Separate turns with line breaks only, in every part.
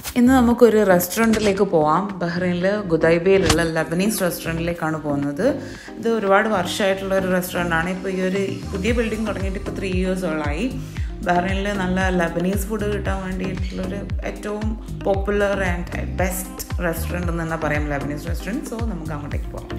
ഇന്ന് നമുക്കൊരു റെസ്റ്റോറൻറ്റിലേക്ക് പോവാം ബഹ്റൈനിൽ ഗുദൈബയിലുള്ള ലബനീസ് റെസ്റ്റോറൻറ്റിലേക്കാണ് പോകുന്നത് ഇത് ഒരുപാട് വർഷമായിട്ടുള്ള ഒരു റെസ്റ്റോറൻ്റ് ആണ് ഇപ്പോൾ ഈ ഒരു പുതിയ ബിൽഡിംഗ് തുടങ്ങിയിട്ട് ഇപ്പോൾ ത്രീ ഇയേഴ്സോളായി ബഹ്റൈനിൽ നല്ല ലബനീസ് ഫുഡ് കിട്ടാൻ വേണ്ടിയിട്ടുള്ളൊരു ഏറ്റവും പോപ്പുലർ ആൻഡ് ബെസ്റ്റ് റെസ്റ്റോറൻറ്റ് എന്ന് തന്നെ പറയാം ലബനീസ് റെസ്റ്റോറൻറ്റ് സോ നമുക്ക് അങ്ങോട്ടേക്ക് പോകാം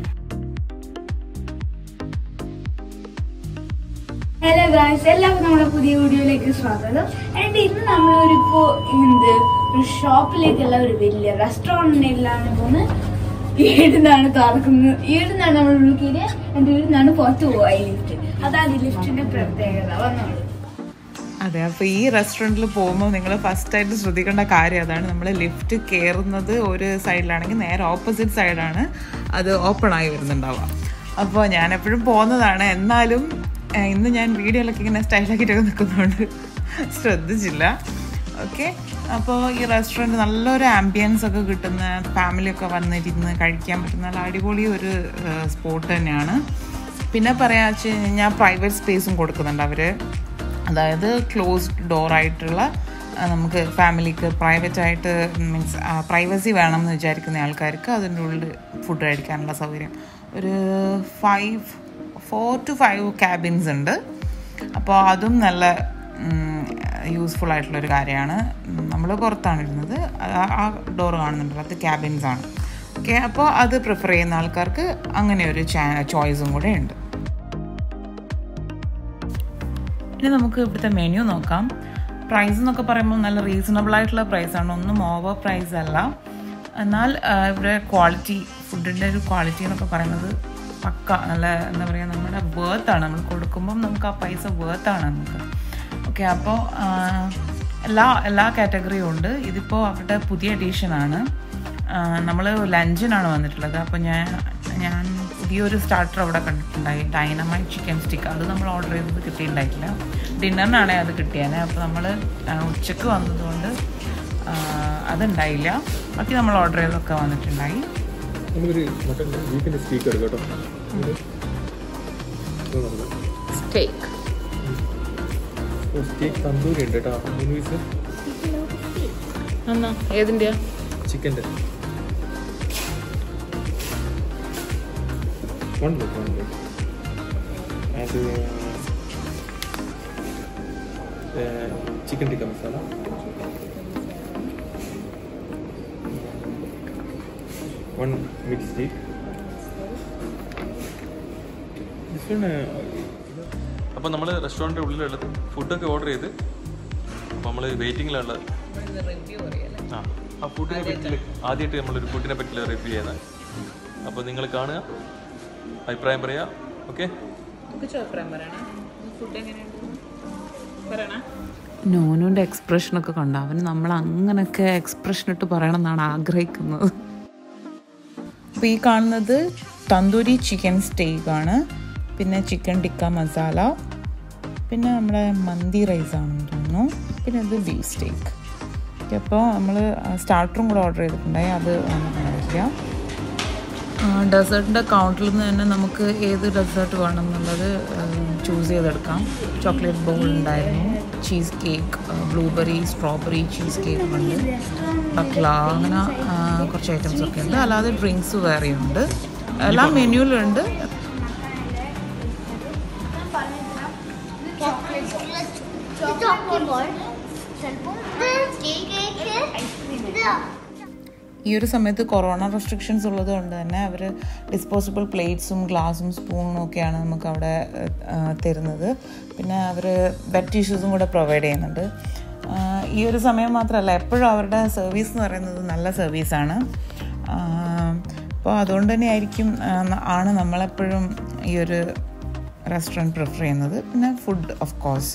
ഹലോ ഗായ്സ് എല്ലാവർക്കും നമ്മുടെ പുതിയ വീഡിയോയിലേക്ക് സ്വാഗതം ആൻഡ് ഇന്ന് നമ്മളൊരിപ്പോ എന്ത് ഒരു ഷോപ്പിലേക്കുള്ള ഒരു വലിയ റെസ്റ്റോറൻറ്റിലാണ് പോകുന്നത് ഈടുന്നാണ് തുറക്കുന്നത് ഈടുന്നാണ് നമ്മൾ വിളിക്കുന്നത് എന്റെ ഈടുന്നാണ് പുറത്ത് പോവാ ഈ ലിഫ്റ്റ് അതാണ് ഈ ലിഫ്റ്റിന്റെ പ്രത്യേകത വന്നോളൂ
അതെ അപ്പോൾ ഈ റെസ്റ്റോറൻറ്റിൽ പോകുമ്പോൾ നിങ്ങൾ ഫസ്റ്റായിട്ട് ശ്രദ്ധിക്കേണ്ട കാര്യം അതാണ് നമ്മൾ ലിഫ്റ്റ് കയറുന്നത് ഒരു സൈഡിലാണെങ്കിൽ നേരെ ഓപ്പോസിറ്റ് സൈഡാണ് അത് ഓപ്പൺ ആയി വരുന്നുണ്ടാവുക അപ്പോൾ ഞാൻ എപ്പോഴും പോകുന്നതാണ് എന്നാലും ഏഹ്, ഇന്ന് ഞാൻ വീഡിയോയിലൊക്കെ ഇങ്ങനെ സ്റ്റൈലാക്കിയിട്ടൊക്കെ നിൽക്കുന്നതുകൊണ്ട് ശ്രദ്ധിച്ചില്ല ഓക്കെ അപ്പോൾ ഈ റെസ്റ്റോറൻറ്റ് നല്ലൊരു ആംബിയൻസ് ഒക്കെ കിട്ടുന്ന ഫാമിലിയൊക്കെ വന്നിരുന്ന് കഴിക്കാൻ പറ്റുന്ന നല്ല അടിപൊളി ഒരു സ്പോട്ട് തന്നെയാണ് പിന്നെ പറയാ വെച്ച് കഴിഞ്ഞാൽ പ്രൈവറ്റ് സ്പേസും കൊടുക്കുന്നുണ്ട് അവർ അതായത് ക്ലോസ്ഡ് ഡോർ ആയിട്ടുള്ള ആ, നമുക്ക് ഫാമിലിക്ക് പ്രൈവറ്റ് ആയിട്ട് മീൻസ് പ്രൈവസി വേണം എന്ന് വിചാരിക്കുന്ന ആൾക്കാർക്ക് അതിൻ്റെ ഉള്ളിൽ ഫുഡ് കഴിക്കാനുള്ള സൗകര്യം ഒരു five four two five cabins ഉണ്ട് അപ്പോൾ അതും നല്ല യൂസ്ഫുൾ ആയിട്ടുള്ളൊരു കാര്യമാണ് നമ്മൾ പുറത്താണ് ഇരുന്നത് ആ- ആ ഡോർ കാണുന്നുണ്ടല്ലോ അത് ക്യാബിൻസ് ആണ് ഓക്കെ അപ്പോൾ അത് പ്രിഫർ ചെയ്യുന്ന ആൾക്കാർക്ക് അങ്ങനെ ഒരു ചോയ്സും കൂടെ ഉണ്ട് ഇനി നമുക്ക് ഇവിടുത്തെ മെനു നോക്കാം പ്രൈസ് എന്നൊക്കെ പറയുമ്പോൾ നല്ല റീസണബിൾ ആയിട്ടുള്ള പ്രൈസാണ് ഒന്നും ഓവർ പ്രൈസ് അല്ല എന്നാൽ ആ, ഇവിടെ ക്വാളിറ്റി ഫുഡിൻ്റെ ഒരു ക്വാളിറ്റി എന്നൊക്കെ പറയുന്നത് പക്ക നല്ല എന്താ പറയുക നമ്മുടെ വേർത്താണ് നമ്മൾ കൊടുക്കുമ്പം നമുക്ക് ആ പൈസ വേർത്താണ് നമുക്ക് ഓക്കെ അപ്പോൾ എല്ലാ എല്ലാ കാറ്റഗറിയും ഉണ്ട് ഇതിപ്പോൾ അവരുടെ പുതിയ എഡീഷനാണ് നമ്മൾ ലഞ്ചിനാണ് വന്നിട്ടുള്ളത് അപ്പോൾ ഞാൻ ഞാൻ പുതിയൊരു സ്റ്റാർട്ടർ അവിടെ കണ്ടിട്ടുണ്ടായി ഡൈനമൈറ്റ് ചിക്കൻ സ്റ്റിക്ക് അത് നമ്മൾ ഓർഡർ ചെയ്തത് കിട്ടിയിട്ടുണ്ടായിട്ടില്ല ഡിന്നറിനാണേ അത് കിട്ടിയത് അപ്പോൾ നമ്മൾ ഉച്ചക്ക് വന്നതുകൊണ്ട് ആ, അതുണ്ടായില്ല ബാക്കി നമ്മൾ ഓർഡർ ചെയ്തതൊക്കെ വന്നിട്ടുണ്ടായി
നമുക്കൊരു മട്ടൺ ബീഫിൻ്റെ സ്റ്റീക്ക് എടുക്കാം കേട്ടോ ഇത് ഇത് നമുക്ക്
സ്റ്റേക്ക്
ഒരു സ്റ്റീക്ക് തന്തൂരി ഉണ്ട് കേട്ടോ മൂന്ന് പീസ്
എന്നാ ഏതിൻ്റെയാ
ചിക്കൻ്റെ one plate one plate and chicken tikka masala one mix steak this one അപ്പോൾ നമ്മൾ റെസ്റ്റോറൻറ്റിൻ്റെ ഉള്ളിലുള്ളത് ഫുഡൊക്കെ ഓർഡർ ചെയ്ത് അപ്പോൾ നമ്മൾ വെയിറ്റിങ്ങിലുള്ളത് ആ ആ ഫുഡിനെ പറ്റി ആദ്യമായിട്ട് നമ്മളൊരു ഫുഡിനെ പറ്റിയുള്ള റിവ്യൂ ചെയ്യുന്നത് അപ്പോൾ നിങ്ങൾ കാണുക അഭിപ്രായം പറയുക ഓക്കെ
നോനുവിൻ്റെ എക്സ്പ്രഷനൊക്കെ കണ്ട അവന് നമ്മൾ അങ്ങനെയൊക്കെ എക്സ്പ്രഷൻ ഇട്ട് പറയണം എന്നാണ് ആഗ്രഹിക്കുന്നത് അപ്പോൾ ഈ കാണുന്നത് തന്തൂരി ചിക്കൻ സ്റ്റേക്കാണ് പിന്നെ ചിക്കൻ ടിക്ക മസാല പിന്നെ നമ്മുടെ മന്തി റൈസ് ആണെന്ന് തോന്നുന്നു പിന്നെ ഇത് ബീഫ് സ്റ്റേക്ക് അപ്പോൾ നമ്മൾ സ്റ്റാർട്ടറും കൂടെ ഓർഡർ ചെയ്തിട്ടുണ്ടായി അത് വന്നിട്ടുണ്ടായില്ല ഡെസേർട്ടിൻ്റെ കൗണ്ടറിൽ നിന്ന് തന്നെ നമുക്ക് ഏത് ഡെസേർട്ട് വേണം എന്നുള്ളത് ചൂസ് ചെയ്തെടുക്കാം ചോക്ലേറ്റ് ബൗൾ ഉണ്ടായിരുന്നു cheesecake blueberry strawberry cheesecake ഉണ്ട് ബക്ല അങ്ങനെ ആ, കുറച്ച് ഐറ്റംസ് ഒക്കെ ഉണ്ട് അല്ലാതെ ഡ്രിങ്ക്സ് വേറെയുണ്ട് എല്ലാ മെനുവിലുണ്ട്
ചോക്ലേറ്റ് ബോൾ ചിലപ്പോൾ കേക്ക് ഇത്
ഈ ഒരു സമയത്ത് കൊറോണ റെസ്ട്രിക്ഷൻസ് ഉള്ളത് കൊണ്ട് തന്നെ അവർ ഡിസ്പോസിബിൾ പ്ലേറ്റ്സും ഗ്ലാസും സ്പൂണും ഒക്കെയാണ് നമുക്ക് അവിടെ ആ, തരുന്നത് പിന്നെ അവർ ബെഡ് ടിഷ്യൂസും കൂടെ പ്രൊവൈഡ് ചെയ്യുന്നുണ്ട് ആ, ഈ ഒരു സമയം മാത്രമല്ല എപ്പോഴും അവരുടെ സർവീസ് എന്ന് പറയുന്നത് നല്ല സർവീസാണ് അപ്പോൾ അതുകൊണ്ട് തന്നെ ആയിരിക്കും ആ, ആണ് നമ്മളെപ്പോഴും ഈ ഒരു റെസ്റ്റോറൻറ്റ് പ്രിഫർ ചെയ്യുന്നത് പിന്നെ ഫുഡ് ഓഫ് കോഴ്സ്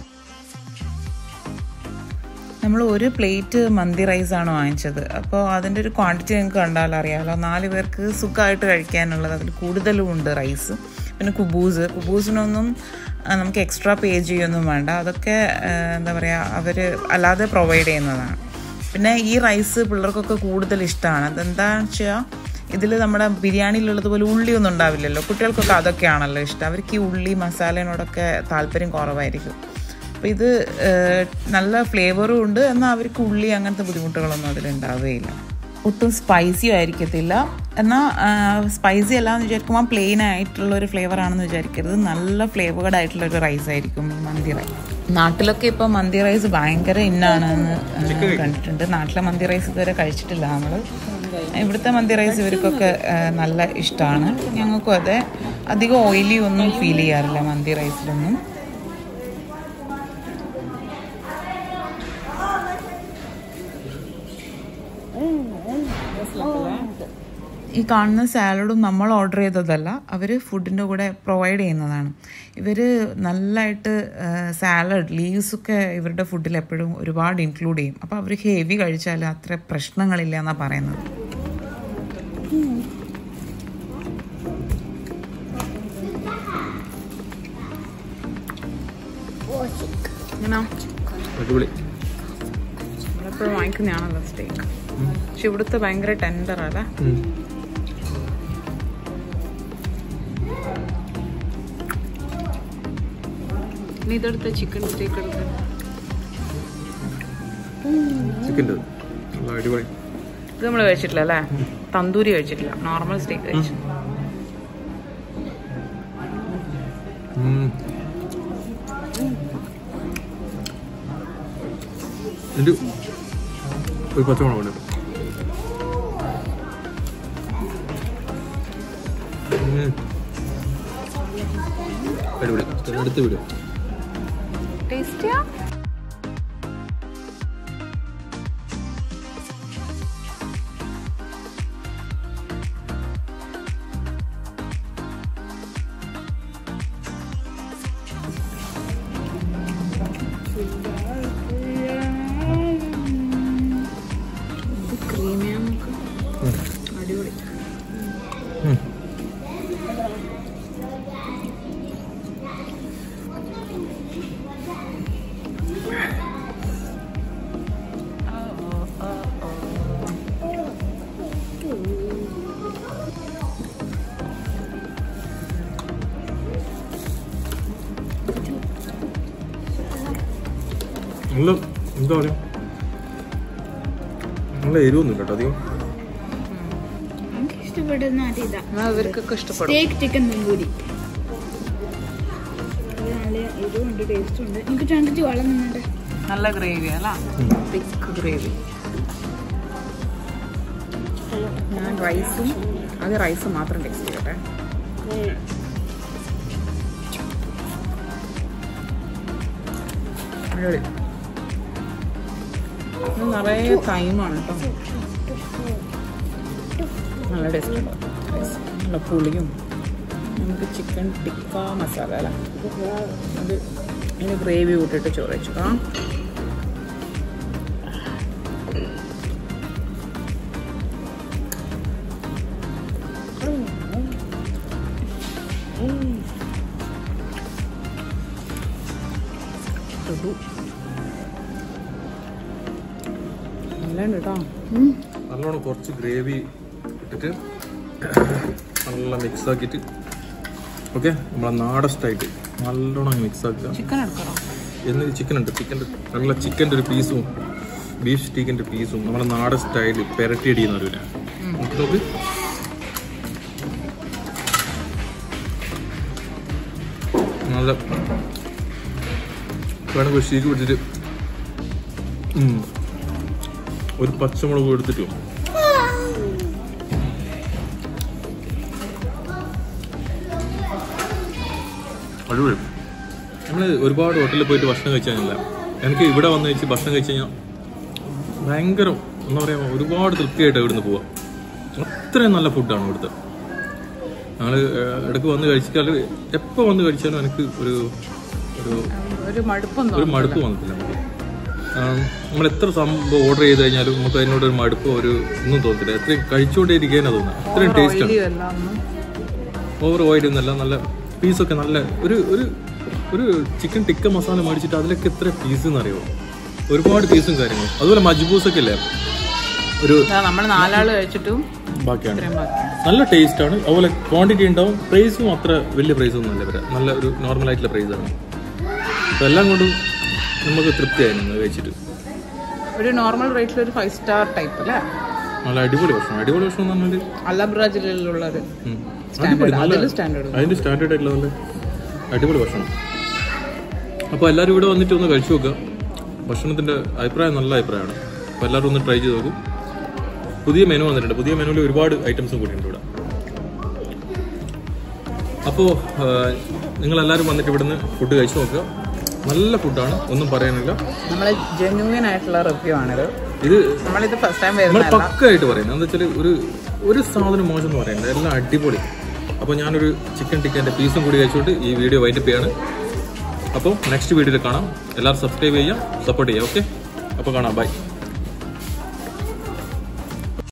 നമ്മൾ ഒരു പ്ലേറ്റ് മന്തി റൈസാണ് വാങ്ങിച്ചത് അപ്പോൾ അതിൻ്റെ ഒരു ക്വാണ്ടിറ്റി നിങ്ങൾക്ക് കണ്ടാൽ അറിയാമല്ലോ നാല് പേർക്ക് സുഖമായിട്ട് കഴിക്കാനുള്ളത് അതിൽ കൂടുതലും ഉണ്ട് റൈസ് പിന്നെ കുബൂസ് കുബൂസിനൊന്നും ആ, നമുക്ക് എക്സ്ട്രാ പേ ചെയ്യൊന്നും വേണ്ട അതൊക്കെ ആ, എന്താ പറയുക അവർ അല്ലാതെ പ്രൊവൈഡ് ചെയ്യുന്നതാണ് പിന്നെ ഈ റൈസ് പിള്ളേർക്കൊക്കെ കൂടുതൽ ഇഷ്ടമാണ് അതെന്താണെന്ന് വെച്ചാൽ ഇതിൽ നമ്മുടെ ബിരിയാണിയിലുള്ളതുപോലെ ഉള്ളിയൊന്നും ഉണ്ടാവില്ലല്ലോ കുട്ടികൾക്കൊക്കെ അതൊക്കെയാണല്ലോ ഇഷ്ടം അവർക്ക് ഈ ഉള്ളി മസാലേനോടൊക്കെ താല്പര്യം കുറവായിരിക്കും അപ്പോൾ ഇത് ഏഹ്, നല്ല ഫ്ലേവറും ഉണ്ട് എന്നാൽ അവർക്ക് ഉള്ളി അങ്ങനത്തെ ബുദ്ധിമുട്ടുകളൊന്നും അതിലുണ്ടാവുകയില്ല ഒട്ടും സ്പൈസിയും ആയിരിക്കത്തില്ല എന്നാൽ സ്പൈസി അല്ല എന്ന് വിചാരിക്കുമ്പോൾ പ്ലെയിൻ ആയിട്ടുള്ള ഒരു ഫ്ലേവർ ആണെന്ന് വിചാരിക്കരുത് നല്ല ഫ്ലേവേർഡ് ആയിട്ടുള്ള ഒരു റൈസ് ആയിരിക്കും ഈ മന്തി റൈസ് നാട്ടിലൊക്കെ ഇപ്പോൾ മന്തി റൈസ് ഭയങ്കര ഇന്നാണെന്ന് ഏഹ്, കണ്ടിട്ടുണ്ട് നാട്ടിലെ മന്തി റൈസ് ഇതുവരെ കഴിച്ചിട്ടില്ല നമ്മൾ ഇവിടുത്തെ മന്തി റൈസ് ഇവർക്കൊക്കെ ഏഹ്, നല്ല ഇഷ്ടമാണ് ഞങ്ങൾക്കും അതെ അധികം ഓയിലി ഒന്നും ഫീൽ ചെയ്യാറില്ല മന്തി റൈസിലൊന്നും ഈ കാണുന്ന സാലഡും നമ്മൾ ഓർഡർ ചെയ്തതല്ല അവർ ഫുഡിൻ്റെ കൂടെ പ്രൊവൈഡ് ചെയ്യുന്നതാണ് ഇവർ നല്ലതായിട്ട് സാലഡ് ലീവ്സൊക്കെ ഇവരുടെ ഫുഡിൽ എപ്പോഴും ഒരുപാട് ഇൻക്ലൂഡ് ചെയ്യും അപ്പോൾ അവർ ഹെവി കഴിച്ചാൽ അത്ര പ്രശ്നങ്ങളില്ല എന്നാണ് പറയുന്നത്
അടിപൊളി
നമ്മളെപ്പോഴും വാങ്ങിക്കുന്നതാണല്ലോ സ്റ്റേക്ക് പക്ഷെ ഇവിടുത്തെ ഭയങ്കര ടെൻഡർ അല്ലേ
ഉം.
നീ ഇതെടുത്ത ചിക്കൻ സ്റ്റേക്ക് എടുത്ത്
ചിക്കൻ്റെ നല്ല അടിപൊളി
ഇത് നമ്മൾ കഴിച്ചിട്ടില്ല അല്ലേ തന്തൂരി കഴിച്ചിട്ടില്ല നോർമൽ സ്റ്റേക്ക് കഴിച്ചു
ഉം. ഒരു ഒരു പച്ചമുളക് ഉണ്ട് ഉം. അടിപൊളി അടുത്ത് വിടും
ടേസ്റ്റിയാ ക്രീമിയാ നമുക്ക് അടിപൊളി
നല്ല എന്താ പറയുക നല്ല എരിവൊന്നും കേട്ടോ അധികം
എനിക്ക് ഇഷ്ടപ്പെടുന്ന അത് ഇതാ
എന്നാൽ ഇവർക്കൊക്കെ ഇഷ്ടപ്പെടും
സ്റ്റേക്ക് ചിക്കൻ തന്തൂരി അത് നല്ല എരിവുണ്ട് ടേസ്റ്റും ഉണ്ട് എനിക്ക് ചണ്ടിച്ച് വെള്ളം നിന്നുണ്ട്
നല്ല ഗ്രേവി അല്ല തിക്ക് ഗ്രേവി ഞാൻ റൈസും അത് റൈസ് മാത്രം ടേസ്റ്റ് ചെയ്യട്ടെ അടിപൊളി ഇത് നിറയെ ടൈമാണ് കേട്ടോ നല്ല ടേസ്റ്റ് ഉണ്ട് നല്ല പുളിയും നമുക്ക് ചിക്കൻ ടിക്ക മസാല അല്ല അത് അതിന് ഗ്രേവി കൂട്ടിയിട്ട് ചോറ് വെച്ചു ആ തൊടു. നല്ലുണ്ട് കേട്ടോ
നല്ലോണം കുറച്ച് ഗ്രേവി ഇട്ടിട്ട് നല്ല മിക്സ് ആക്കിയിട്ട് ഓക്കെ നമ്മളെ നാടൻ സ്റ്റൈറ്റ് നല്ലോണം മിക്സ് ആക്കുക
ചിക്കൻ എടുക്കണോ
എന്നിട്ട് ചിക്കൻ ഉണ്ട് ചിക്കൻ്റെ നല്ല ചിക്കൻ്റെ ഒരു പീസും ബീഫ് സ്റ്റീക്കിൻ്റെ പീസും നമ്മളെ നാടൻ സ്റ്റൈല് പെരട്ടിയടിയെന്ന് പറയൂല നമുക്ക് നോക്ക് നല്ല വേണമെങ്കിൽ ഷീക്ക് പിടിച്ചിട്ട് ഉം. ഒരു പച്ചമുളക് എടുത്തിട്ട് അടിപൊളി നമ്മൾ ഒരുപാട് ഹോട്ടലിൽ പോയിട്ട് ഭക്ഷണം കഴിച്ചാൽ എനിക്ക് ഇവിടെ വന്ന് കഴിച്ച് ഭക്ഷണം കഴിച്ച് കഴിഞ്ഞാൽ ഭയങ്കര എന്താ പറയുക ഒരുപാട് തൃപ്തിയായിട്ട് ഇവിടുന്ന് പോവാം അത്രയും നല്ല ഫുഡാണ് ഇവിടുത്തെ ഞങ്ങൾ ഇടയ്ക്ക് വന്ന് കഴിച്ചാൽ എപ്പോൾ വന്ന് കഴിച്ചാലും എനിക്ക് ഒരു ഒരു
ഒരു മടുപ്പൊന്നും
ഒരു മടുപ്പ് വന്നിട്ടില്ല നമുക്ക് നമ്മൾ എത്ര സംഭവം ഓർഡർ ചെയ്ത് കഴിഞ്ഞാലും നമുക്ക് അതിനോട് ഒരു മടുപ്പോ ഒരു ഒന്നും തോന്നില്ല എത്രയും കഴിച്ചുകൊണ്ടേ ഇരിക്കാനാ തോന്നുന്നത് അത്രയും ടേസ്റ്റ് ആണ്
എല്ലാം ഒന്നും
ഓവർ ഓയിൽ ഒന്നല്ല നല്ല പീസൊക്കെ നല്ല ഒരു ഒരു ഒരു ചിക്കൻ ടിക്ക മസാല മേടിച്ചിട്ട് അതിലൊക്കെ എത്ര പീസ് എന്നറിയോ ഒരുപാട് പീസും കാര്യങ്ങളും അതുപോലെ മജ്ബൂസ് ഒക്കെ ഇല്ലേ ഒരു
നമ്മൾ നാലാള് കഴിച്ചിട്ടും
ബാക്കിയാണ്
ഇത്രയും ബാക്കിയാണ്
നല്ല ടേസ്റ്റ് ആണ് അതുപോലെ ക്വാണ്ടിറ്റി ഉണ്ടാവും പ്രൈസും അത്ര വലിയ പ്രൈസ് ഒന്നും അല്ല ഇവരെ നല്ല ഒരു നോർമൽ ആയിട്ടുള്ള പ്രൈസ് ആണ് അപ്പോൾ എല്ലാം കൊണ്ടും നമുക്ക് തൃപ്തിയായി നമ്മൾ കഴിച്ചിട്ട്
ഒരു നോർമൽ റേറ്റിൽ ഒരു ഫൈവ് സ്റ്റാർ ടൈപ്പ് അല്ലേ
നല്ല അടിപൊളി ഭക്ഷണം അടിപൊളി ഭക്ഷണം എന്ന് പറഞ്ഞാൽ
അലബ്രാജിലുള്ളത്
ഉം.
Standard.
അടിപൊളി, നല്ല-
അതില് standard.
അതിന്റെ സ്റ്റാൻഡേർഡ് ആയിട്ടുള്ള നല്ല അടിപൊളി ഭക്ഷണം അപ്പോൾ എല്ലാവരും ഇവിടെ വന്നിട്ട് ഒന്ന് കഴിച്ചു നോക്കുക ഭക്ഷണത്തിന്റെ അഭിപ്രായം നല്ല അഭിപ്രായമാണ് അപ്പോൾ എല്ലാവരും ഒന്ന് ട്രൈ ചെയ്ത് നോക്കും പുതിയ മെനു വന്നിട്ടുണ്ട് പുതിയ മെനുവിൽ ഒരുപാട് ഐറ്റംസും കൂടി ഉണ്ട് ഇവിടെ അപ്പോൾ നിങ്ങൾ എല്ലാവരും വന്നിട്ട് ഇവിടുന്ന് ഫുഡ് കഴിച്ചു നോക്കുക നല്ല ഫുഡാണ് ഒന്നും പറയാനില്ല
നമ്മൾ ജെന്യൂൻ ആയിട്ടുള്ള റിവ്യൂ ആണിത്
ഇത്
നമ്മളിത് ഫസ്റ്റ് ടൈം
നമ്മൾ
വരുന്നതല്ല
പക്കായിട്ട് പറയുന്നത് എന്താ വെച്ചാൽ ഒരു ഒരു സാധനം മോശം എന്ന് പറയുന്നത് എല്ലാം അടിപൊളി അപ്പോൾ ഞാനൊരു ചിക്കൻ ടിക്കൻ്റെ പീസും കൂടി കഴിച്ചുകൊണ്ട് ഈ വീഡിയോ വൈൻഡപ്പ് ചെയ്യാണ് അപ്പോൾ നെക്സ്റ്റ് വീഡിയോയിൽ കാണാം എല്ലാവരും സബ്സ്ക്രൈബ് ചെയ്യാം സപ്പോർട്ട് ചെയ്യാം ഓക്കെ അപ്പോൾ കാണാം ബൈ